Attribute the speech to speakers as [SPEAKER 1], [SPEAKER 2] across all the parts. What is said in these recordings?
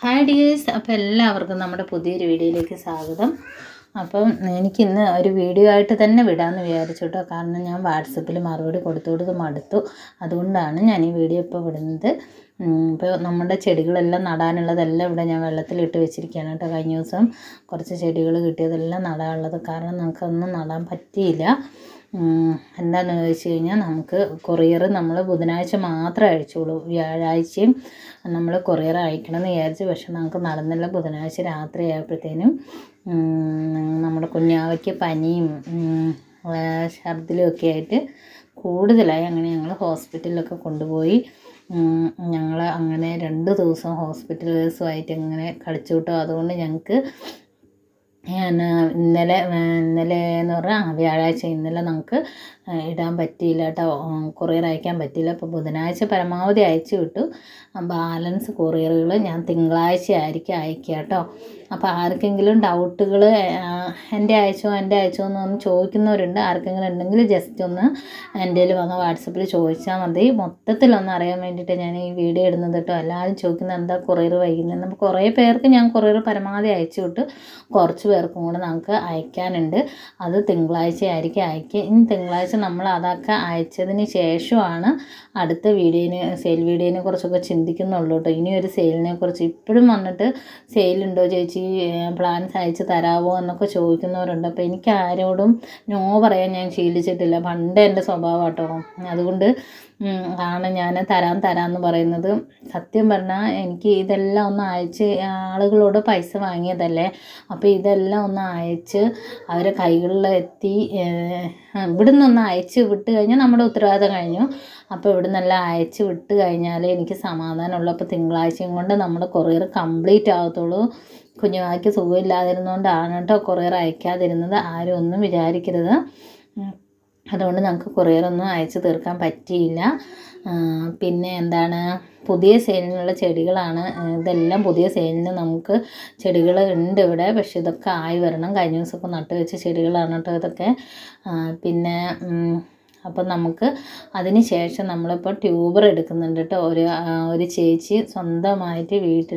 [SPEAKER 1] Hi dears അപ്പോൾ എല്ലാവർക്കും നമ്മുടെ പുതിയൊരു വീഡിയോയിലേക്ക് സ്വാഗതം അപ്പം എനിക്കിന്ന് ഒരു വീഡിയോ ആയിട്ട് തന്നെ വിടാമെന്ന് വിചാരിച്ചു കേട്ടോ കാരണം ഞാൻ വാട്സപ്പിൽ മറുപടി കൊടുത്തു കൊടുത്ത് മടുത്തു അതുകൊണ്ടാണ് ഞാൻ ഈ വീഡിയോ ഇപ്പോൾ വിടുന്നത് ഇപ്പോൾ നമ്മുടെ ചെടികളെല്ലാം നടാനുള്ളതെല്ലാം ഇവിടെ ഞാൻ വെള്ളത്തിലിട്ട് വെച്ചിരിക്കുകയാണ് കേട്ടോ കഴിഞ്ഞ ദിവസം കുറച്ച് ചെടികൾ കിട്ടിയതെല്ലാം നടാനുള്ളത് കാരണം നമുക്കൊന്നും നടാൻ പറ്റിയില്ല ഉം, എന്താണെന്ന് ചോദിച്ചു കഴിഞ്ഞാൽ നമുക്ക് കൊറിയർ നമ്മൾ ബുധനാഴ്ച മാത്രമേ അയച്ചുള്ളൂ വ്യാഴാഴ്ചയും നമ്മൾ കൊറിയർ അയക്കണം എന്ന് വിചാരിച്ചു പക്ഷെ നമുക്ക് നടന്നില്ല ബുധനാഴ്ച രാത്രി ആയപ്പോഴത്തേനും ഉം, നമ്മുടെ കുഞ്ഞാവയ്ക്ക് പനിയും ഉം, ആ, ഛർദിലും ഒക്കെ ആയിട്ട് കൂടുതലായി അങ്ങനെ ഞങ്ങൾ ഹോസ്പിറ്റലിലൊക്കെ കൊണ്ടുപോയി ഞങ്ങൾ അങ്ങനെ രണ്ട് ദിവസം ഹോസ്പിറ്റൽ കേസുമായിട്ട് ഇങ്ങനെ കളിച്ചു കിട്ടും അതുകൊണ്ട് ഞങ്ങൾക്ക് ഞാൻ ഇന്നലെ ഇന്നലെ എന്ന് പറഞ്ഞാൽ ആ, വ്യാഴാഴ്ച ഇന്നലെ നമുക്ക് ആ, ഇടാൻ പറ്റിയില്ല കേട്ടോ കൊറിയർ അയക്കാൻ പറ്റിയില്ല അപ്പോൾ ബുധനാഴ്ച പരമാവധി അയച്ചു വിട്ടു ബാലൻസ് കൊറിയറുകൾ ഞാൻ തിങ്കളാഴ്ച ആയിരിക്കും അയക്കുക കേട്ടോ അപ്പോൾ ആർക്കെങ്കിലും ഡൗട്ടുകൾ എൻ്റെ അയച്ചോ എൻ്റെ അയച്ചോ എന്ന് ഒന്ന് ചോദിക്കുന്നവരുണ്ട് ആർക്കെങ്കിലും ഉണ്ടെങ്കിൽ ജസ്റ്റ് ഒന്ന് എൻ്റെ കയ്യിൽ വന്ന് വാട്സപ്പിൽ ചോദിച്ചാൽ മതി മൊത്തത്തിലൊന്ന് അറിയാൻ വേണ്ടിയിട്ട് ഞാൻ ഈ വീഡിയോ ഇടുന്നത് കേട്ടോ എല്ലാവരും ചോദിക്കുന്നത് എന്താ കൊറിയർ വൈകുന്നത് നമുക്ക് കുറേ പേർക്ക് ഞാൻ കൊറിയർ പരമാവധി അയച്ചു വിട്ട് കുറച്ച് പേർക്കും കൂടെ നമുക്ക് അയക്കാനുണ്ട് അത് തിങ്കളാഴ്ച ആയിരിക്കും അയക്കുക ഇനി തിങ്കളാഴ്ച നമ്മൾ അതൊക്കെ അയച്ചതിന് ശേഷമാണ് അടുത്ത വീഡിയോനെ സെയിൽ വീഡിയോനെ കുറിച്ചൊക്കെ ചിന്തിക്കുന്നുള്ളൂ കേട്ടോ ഇനി ഒരു സെയിലിനെ കുറിച്ച് ഇപ്പോഴും വന്നിട്ട് സെയിലുണ്ടോ ചേച്ചി പ്ലാൻസ് അയച്ച് തരാമോ എന്നൊക്കെ ചോദിക്കുന്നവരുണ്ട് അപ്പോൾ എനിക്ക് ആരോടും നോ പറയാൻ ഞാൻ ശീലിച്ചിട്ടില്ല പണ്ട് എൻ്റെ സ്വഭാവം കേട്ടോ അതുകൊണ്ട് ഉം, ആണ് ഞാൻ തരാൻ തരാമെന്ന് പറയുന്നത് സത്യം പറഞ്ഞാൽ എനിക്ക് ഇതെല്ലാം ഒന്ന് അയച്ച് ആളുകളോട് പൈസ വാങ്ങിയതല്ലേ അപ്പോൾ ഇതെല്ലാം ഒന്ന് അയച്ച് അവരെ കൈകളിൽ എത്തി ഏഹ്, ഇവിടെ നിന്നൊന്ന് അയച്ച് വിട്ട് കഴിഞ്ഞാൽ നമ്മുടെ ഉത്തരവാദിത്തം കഴിഞ്ഞു അപ്പോൾ ഇവിടെ നിന്നെല്ലാം അയച്ച് വിട്ട് കഴിഞ്ഞാൽ എനിക്ക് സമാധാനമുള്ളൂ അപ്പോൾ തിങ്കളാഴ്ചയും കൊണ്ട് നമ്മുടെ കൊറിയർ കംപ്ലീറ്റ് ആകത്തുള്ളൂ കുഞ്ഞുമാക്ക് സുഖമില്ലാതിരുന്നുകൊണ്ടാണ് കേട്ടോ കൊറിയർ അയക്കാതിരുന്നത് ആരും ഒന്നും വിചാരിക്കരുത് ഉം. അതുകൊണ്ട് നമുക്ക് കൊറിയറൊന്നും അയച്ചു തീർക്കാൻ പറ്റിയില്ല ആ, പിന്നെ എന്താണ് പുതിയ സെയിലിനുള്ള ചെടികളാണ് ആ, ഇതെല്ലാം പുതിയ സെയിലിന് നമുക്ക് ചെടികൾ ഉണ്ട് ഇവിടെ പക്ഷെ ഇതൊക്കെ ആയി വരണം കഴിഞ്ഞ ദിവസമൊക്കെ നട്ട് വെച്ച ചെടികളാണ് കേട്ടോ ഇതൊക്കെ ആ, പിന്നെ ഉം, അപ്പം നമുക്ക് അതിന് ശേഷം നമ്മളിപ്പോൾ ട്യൂബർ എടുക്കുന്നുണ്ട് കേട്ടോ ഒരു ആ, ഒരു ചേച്ചി സ്വന്തമായിട്ട് വീട്ടിൽ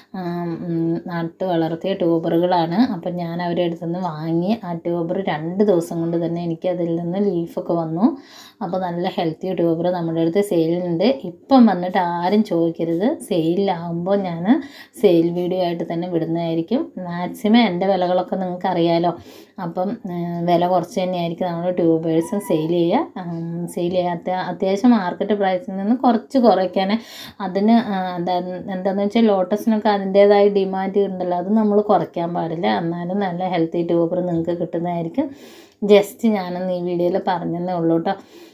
[SPEAKER 1] നട്ട് വളർത്തിയ ട്യൂബറുകളാണ് അപ്പം ഞാൻ അവരുടെ അടുത്ത് നിന്ന് വാങ്ങി ആ ട്യൂബർ രണ്ട് ദിവസം കൊണ്ട് തന്നെ എനിക്ക് അതിൽ നിന്ന് ലീഫൊക്കെ വന്നു അപ്പോൾ നല്ല ഹെൽത്തി ട്യൂബർ നമ്മുടെ അടുത്ത് സെയിലുണ്ട് ഇപ്പം വന്നിട്ട് ആരും ചോദിക്കരുത് സെയിലാകുമ്പോൾ ഞാൻ സെയിൽ വീഡിയോ ആയിട്ട് തന്നെ വിടുന്നതായിരിക്കും മാക്സിമം എൻ്റെ വിലകളൊക്കെ നിങ്ങൾക്ക് അറിയാലോ അപ്പം ആ, വില കുറച്ച് തന്നെയായിരിക്കും നമ്മൾ ട്യൂബേഴ്സും സെയിൽ ചെയ്യുക സെയിൽ ചെയ്യാത്ത അത്യാവശ്യം മാർക്കറ്റ് പ്രൈസിൽ നിന്ന് കുറച്ച് കുറയ്ക്കാൻ അതിന് ആ, എന്താ എന്താണെന്ന് വെച്ചാൽ ലോട്ടസിനൊക്കെ അതിൻ്റേതായ ഡിമാൻഡ് ഉണ്ടല്ലോ അത് നമ്മൾ കുറയ്ക്കാൻ പാടില്ല എന്നാലും നല്ല ഹെൽത്തി ട്യൂബർ നിങ്ങൾക്ക് കിട്ടുന്നതായിരിക്കും ജസ്റ്റ് ഞാനൊന്ന് ഈ വീഡിയോയിൽ പറഞ്ഞതേ ഉള്ളൂ കേട്ടോ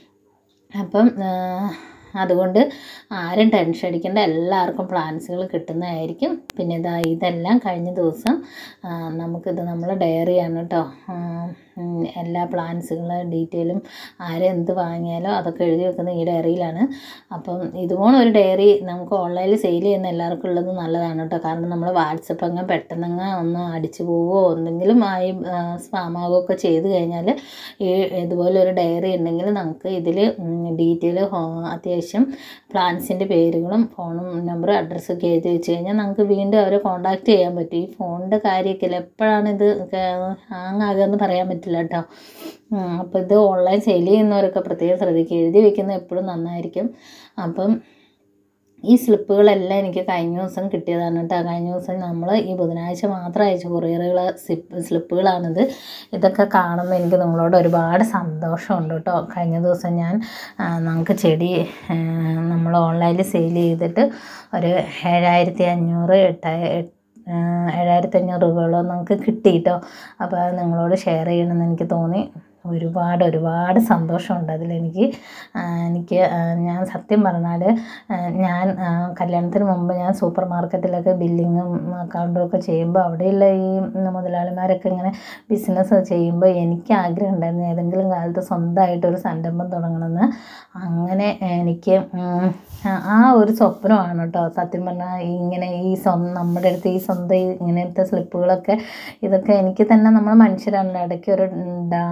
[SPEAKER 1] അപ്പം ആ, അതുകൊണ്ട് ആരും ടെൻഷൻ അടിക്കേണ്ട എല്ലാവർക്കും പ്ലാൻസുകൾ കിട്ടുന്നതായിരിക്കും പിന്നെ ഇതാ ഇതെല്ലാം കഴിഞ്ഞ ദിവസം ആ, നമുക്കിത് നമ്മൾ ഡയറിയാണ് കേട്ടോ ആ, ഉം, എല്ലാ പ്ലാൻസുകളും ഡീറ്റെയിലും ആരും എന്ത് വാങ്ങിയാലോ അതൊക്കെ എഴുതി വെക്കുന്ന ഈ ഡയറിയിലാണ് അപ്പം ഇതുപോലെ ഒരു ഡയറി നമുക്ക് ഓൺലൈനിൽ സെയിൽ ചെയ്യുന്ന എല്ലാവർക്കും ഉള്ളത് നല്ലതാണ് കേട്ടോ കാരണം നമ്മൾ വാട്സപ്പ് അങ്ങ് പെട്ടെന്നങ്ങ് ഒന്ന് അടിച്ചു പോവുകയോ എന്തെങ്കിലും ആയി സ്പാമാകുകയോ ഒക്കെ ചെയ്ത് കഴിഞ്ഞാൽ ഈ ഇതുപോലെ ഒരു ഡയറി ഉണ്ടെങ്കിൽ നമുക്ക് ഇതിൽ ഡീറ്റെയിൽ അത്യാവശ്യം പ്ലാൻസിൻ്റെ പേരുകളും ഫോണും നമ്പറും അഡ്രസ്സൊക്കെ എഴുതി വെച്ച് കഴിഞ്ഞാൽ നമുക്ക് വീണ്ടും അവരെ കോൺടാക്റ്റ് ചെയ്യാൻ പറ്റും ഈ ഫോണിൻ്റെ കാര്യമൊക്കെ എപ്പോഴാണ് ഇത് ഹാങ് ആകുകയെന്ന് പറയാൻ പറ്റില്ല കേട്ടോ അപ്പോൾ ഇത് ഓൺലൈൻ സെയിൽ ചെയ്യുന്നവരൊക്കെ പ്രത്യേകം ശ്രദ്ധിക്കുക എഴുതി വെക്കുന്നത് എപ്പോഴും നന്നായിരിക്കും അപ്പം ഈ സ്ലിപ്പുകളെല്ലാം എനിക്ക് കഴിഞ്ഞ ദിവസം കിട്ടിയതാണ് കേട്ടോ കഴിഞ്ഞ ദിവസം നമ്മൾ ഈ ബുധനാഴ്ച മാത്രം അയച്ച കൊറിയറുകൾ സ്ലിപ്പ് സ്ലിപ്പുകളാണിത് ഇതൊക്കെ കാണുമ്പോൾ എനിക്ക് നിങ്ങളോട് ഒരുപാട് സന്തോഷമുണ്ട് കേട്ടോ കഴിഞ്ഞ ദിവസം ഞാൻ ആ, നമുക്ക് ചെടി ആ, നമ്മൾ ഓൺലൈനിൽ സെയിൽ ചെയ്തിട്ട് ഒരു ഏഴായിരത്തി അഞ്ഞൂറ് എട്ടായ എട്ട് ഏഴായിരത്തി അഞ്ഞൂറ് രൂപയോളം നമുക്ക് കിട്ടി കേട്ടോ അപ്പോൾ അത് നിങ്ങളോട് ഷെയർ ചെയ്യണമെന്ന് എനിക്ക് തോന്നി ഒരുപാട് ഒരുപാട് സന്തോഷമുണ്ട് അതിലെനിക്ക് ആ, എനിക്ക് ആ, ഞാൻ സത്യം പറഞ്ഞാൽ ആ, ഞാൻ ആ, കല്യാണത്തിന് മുമ്പ് ഞാൻ സൂപ്പർ മാർക്കറ്റിലൊക്കെ ബില്ലിങ്ങും അക്കൗണ്ടും ഒക്കെ ചെയ്യുമ്പോൾ അവിടെയുള്ള ഈ മുതലാളിമാരൊക്കെ ഇങ്ങനെ ബിസിനസ് ചെയ്യുമ്പോൾ എനിക്ക് ആഗ്രഹം ഉണ്ടായിരുന്നു ഏതെങ്കിലും കാലത്ത് സ്വന്തമായിട്ടൊരു സംരംഭം തുടങ്ങണമെന്ന് അങ്ങനെ എനിക്ക് ഉം, ആ- ആ ഒരു സ്വപ്നമാണ് കേട്ടോ സത്യം പറഞ്ഞാൽ ഇങ്ങനെ ഈ സ്വന്തം നമ്മുടെ അടുത്ത് ഈ സ്വന്തം ഈ ഇങ്ങനത്തെ സ്ലിപ്പുകളൊക്കെ ഇതൊക്കെ എനിക്ക് തന്നെ നമ്മൾ മനുഷ്യരാണല്ലോ ഇടയ്ക്ക് ഒരു എന്താ എന്താ പറയുക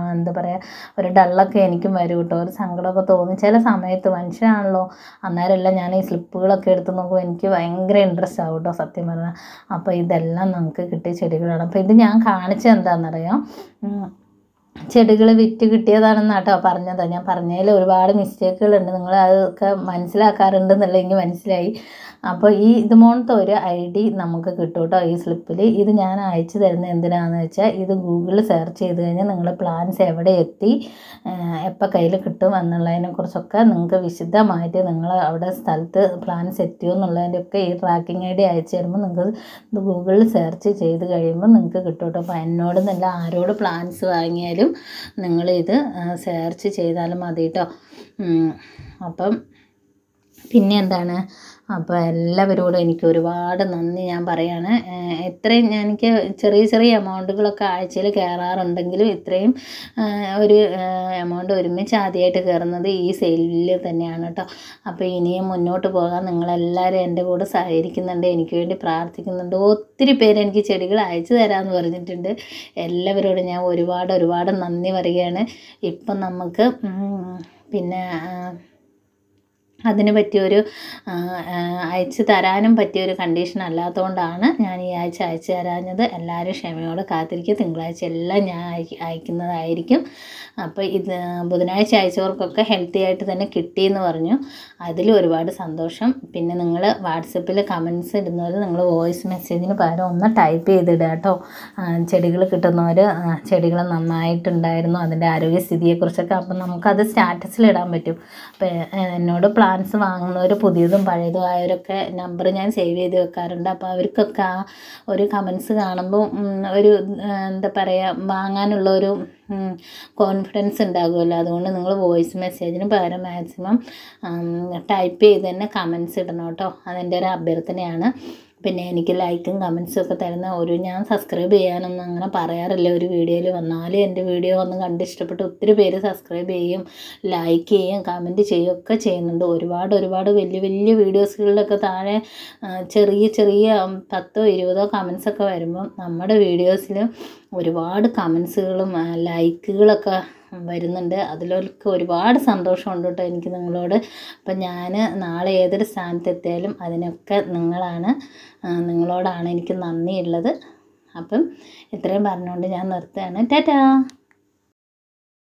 [SPEAKER 1] പറയുക ഒരു ഡള്ളൊക്കെ എനിക്കും വരും കേട്ടോ ഒരു സങ്കടമൊക്കെ തോന്നും ചില സമയത്ത് മനുഷ്യനാണല്ലോ അന്നേരമെല്ലാം ഞാൻ ഈ സ്ലിപ്പുകളൊക്കെ എടുത്ത് നോക്കുമ്പോൾ എനിക്ക് ഭയങ്കര ഇൻട്രസ്റ്റ് ആവും കേട്ടോ സത്യം പറഞ്ഞാൽ അപ്പോൾ ഇതെല്ലാം നമുക്ക് കിട്ടിയ ചെടികളാണ് അപ്പോൾ ഇത് ഞാൻ കാണിച്ചത് എന്താണെന്നറിയാം ഉം. ചെടികൾ വിറ്റ് കിട്ടിയതാണെന്ന് കേട്ടോ പറഞ്ഞത് ഞാൻ പറഞ്ഞതിൽ ഒരുപാട് മിസ്റ്റേക്കുകളുണ്ട് നിങ്ങൾ അതൊക്കെ മനസ്സിലാക്കാറുണ്ടെന്നുള്ള എനിക്ക് മനസ്സിലായി അപ്പോൾ ഈ ഇതുപോലത്തെ ഒരു ഐ ഡി നമുക്ക് കിട്ടും കേട്ടോ ഈ സ്ലിപ്പിൽ ഇത് ഞാൻ അയച്ചു തരുന്നത് എന്തിനാണെന്ന് വെച്ചാൽ ഇത് ഗൂഗിളിൽ സെർച്ച് ചെയ്ത് കഴിഞ്ഞാൽ നിങ്ങൾ പ്ലാൻസ് എവിടെ എത്തി എപ്പോൾ കയ്യിൽ കിട്ടും എന്നുള്ളതിനെ കുറിച്ചൊക്കെ നിങ്ങൾക്ക് വിശദമായിട്ട് നിങ്ങൾ അവിടെ സ്ഥലത്ത് പ്ലാൻസ് എത്തിയോ എന്നുള്ളതിൻ്റെയൊക്കെ ഈ ട്രാക്കിംഗ് ഐ ഡി അയച്ചു തരുമ്പോൾ നിങ്ങൾക്ക് ഇത് ഗൂഗിളിൽ സെർച്ച് ചെയ്ത് കഴിയുമ്പോൾ നിങ്ങൾക്ക് കിട്ടും കേട്ടോ അപ്പോൾ എന്നോട് നല്ല ആരോട് പ്ലാൻസ് വാങ്ങിയാലും നിങ്ങളിത് സെർച്ച് ചെയ്താലും മതി കേട്ടോ ഉം. അപ്പം പിന്നെ എന്താണ് അപ്പോൾ എല്ലാവരോടും എനിക്ക് ഒരുപാട് നന്ദി ഞാൻ പറയാണ് ഏഹ് എത്രയും ഞാൻ എനിക്ക് ചെറിയ ചെറിയ എമൗണ്ടുകളൊക്കെ ആഴ്ചയിൽ കയറാറുണ്ടെങ്കിലും ഇത്രയും ഏഹ് ഒരു എമൗണ്ട് ഒരുമിച്ച് ആദ്യമായിട്ട് കയറുന്നത് ഈ സെയിലിൽ തന്നെയാണ് കേട്ടോ അപ്പോൾ ഇനിയും മുന്നോട്ട് പോകാൻ നിങ്ങളെല്ലാവരും എൻ്റെ കൂടെ സഹകരിക്കുന്നുണ്ട് എനിക്ക് വേണ്ടി പ്രാർത്ഥിക്കുന്നുണ്ട് ഒത്തിരി പേര് എനിക്ക് ചെടികൾ അയച്ചു തരാമെന്ന് പറഞ്ഞിട്ടുണ്ട് എല്ലാവരോടും ഞാൻ ഒരുപാട് ഒരുപാട് നന്ദി പറയുകയാണ് ഇപ്പം നമുക്ക് ഉം, പിന്നെ ആ, അതിന് പറ്റിയൊരു ആ, ആ, അയച്ചു തരാനും പറ്റിയൊരു കണ്ടീഷൻ അല്ലാത്തതുകൊണ്ടാണ് ഞാൻ ഈ ആഴ്ച അയച്ചു തരാഞ്ഞത് എല്ലാവരും ക്ഷമയോടെ കാത്തിരിക്കും തിങ്കളാഴ്ച എല്ലാം ഞാൻ അയക്ക് അയക്കുന്നതായിരിക്കും അപ്പോൾ ഇത് ബുധനാഴ്ച അയച്ചവർക്കൊക്കെ ഹെൽത്തി ആയിട്ട് തന്നെ കിട്ടിയെന്ന് പറഞ്ഞു അതിൽ ഒരുപാട് സന്തോഷം പിന്നെ നിങ്ങൾ വാട്സപ്പിൽ കമൻസ് ഇടുന്നവർ നിങ്ങൾ വോയിസ് മെസ്സേജിന് പകരം ഒന്ന് ടൈപ്പ് ചെയ്തിടുക കേട്ടോ ചെടികൾ കിട്ടുന്നവർ ചെടികൾ നന്നായിട്ടുണ്ടായിരുന്നു അതിൻ്റെ ആരോഗ്യസ്ഥിതിയെക്കുറിച്ചൊക്കെ അപ്പം നമുക്കത് സ്റ്റാറ്റസിൽ ഇടാൻ പറ്റും അപ്പോൾ എന്നോട് പ്ലാൻസ് വാങ്ങുന്നവർ പുതിയതും പഴയതും ആയവരൊക്കെ നമ്പർ ഞാൻ സേവ് ചെയ്ത് വെക്കാറുണ്ട് അപ്പോൾ അവർക്കൊക്കെ ആ ഒരു കമൻസ് കാണുമ്പോൾ ഉം, ഒരു ആ, എന്താ പറയുക വാങ്ങാനുള്ള ഒരു കോൺഫിഡൻസ് ഉണ്ടാകുമല്ലോ അതുകൊണ്ട് നിങ്ങൾ വോയിസ് മെസ്സേജിന് പകരം മാക്സിമം ടൈപ്പ് ചെയ്ത് തന്നെ കമൻസ് ഇടണം കേട്ടോ അതെൻ്റെ ഒരു അഭ്യർത്ഥനയാണ് പിന്നെ എനിക്ക് ലൈക്കും കമൻസും ഒക്കെ തരുന്ന ഒരു ഞാൻ സബ്സ്ക്രൈബ് ചെയ്യാനൊന്നും അങ്ങനെ പറയാറില്ല ഒരു വീഡിയോയിൽ വന്നാലും എൻ്റെ വീഡിയോ വന്ന് കണ്ട് ഇഷ്ടപ്പെട്ട് ഒത്തിരി പേര് സബ്സ്ക്രൈബ് ചെയ്യും ലൈക്ക് ചെയ്യും കമൻറ്റ് ചെയ്യുകയും ഒക്കെ ചെയ്യുന്നുണ്ട് ഒരുപാട് ഒരുപാട് വലിയ വലിയ വീഡിയോസുകളിലൊക്കെ താഴെ ആ, ചെറിയ ചെറിയ ഉം, പത്തോ ഇരുപതോ കമൻസ് ഒക്കെ വരുമ്പം നമ്മുടെ വീഡിയോസിൽ ഒരുപാട് കമൻസുകളും ലൈക്കുകളൊക്കെ വരുന്നുണ്ട് അതിലൊക്കെ ഒരുപാട് സന്തോഷമുണ്ട് കേട്ടോ എനിക്ക് നിങ്ങളോട് അപ്പം ഞാൻ നാളെ ഏതൊരു സ്ഥാനത്തെത്തിയാലും അതിനൊക്കെ നിങ്ങളാണ് ആ, നിങ്ങളോടാണ് എനിക്ക് നന്ദിയുള്ളത് അപ്പം ഇത്രയും പറഞ്ഞുകൊണ്ട് ഞാൻ നിർത്തുകയാണ് ടാറ്റാ